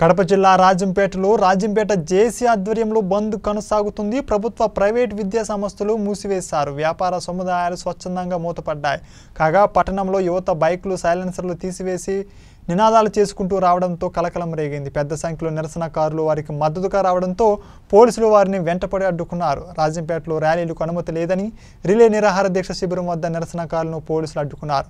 కడప జిల్లా రాజంపేటలో రాజంపేట జేసీ ఆధ్వర్యంలో బంద్ కొనసాగుతుంది ప్రభుత్వ ప్రైవేట్ విద్యా సంస్థలు మూసివేశారు వ్యాపార సముదాయాలు స్వచ్ఛందంగా మూతపడ్డాయి కాగా పట్టణంలో యువత బైకులు సైలెన్సర్లు తీసివేసి నినాదాలు చేసుకుంటూ రావడంతో కలకలం రేగింది పెద్ద సంఖ్యలో నిరసనకారులు వారికి మద్దతుగా రావడంతో పోలీసులు వారిని వెంటపడి అడ్డుకున్నారు రాజంపేటలో ర్యాలీలకు అనుమతి లేదని రిలే నిరాహార దీక్ష శిబిరం వద్ద నిరసనకారులను పోలీసులు అడ్డుకున్నారు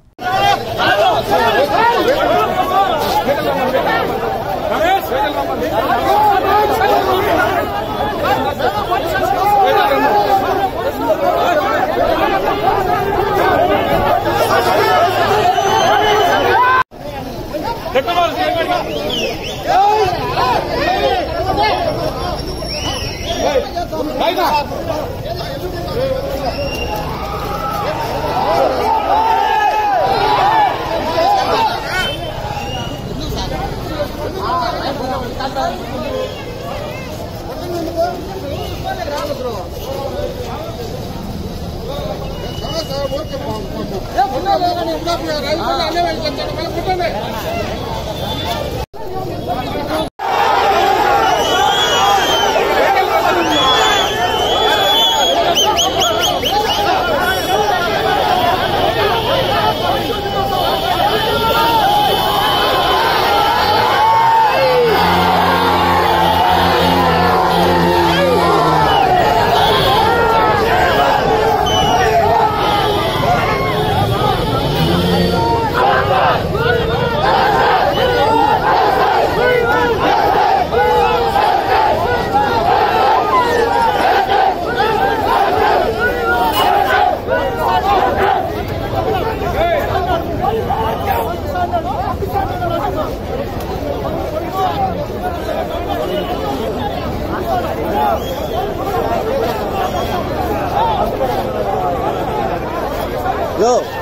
Yo.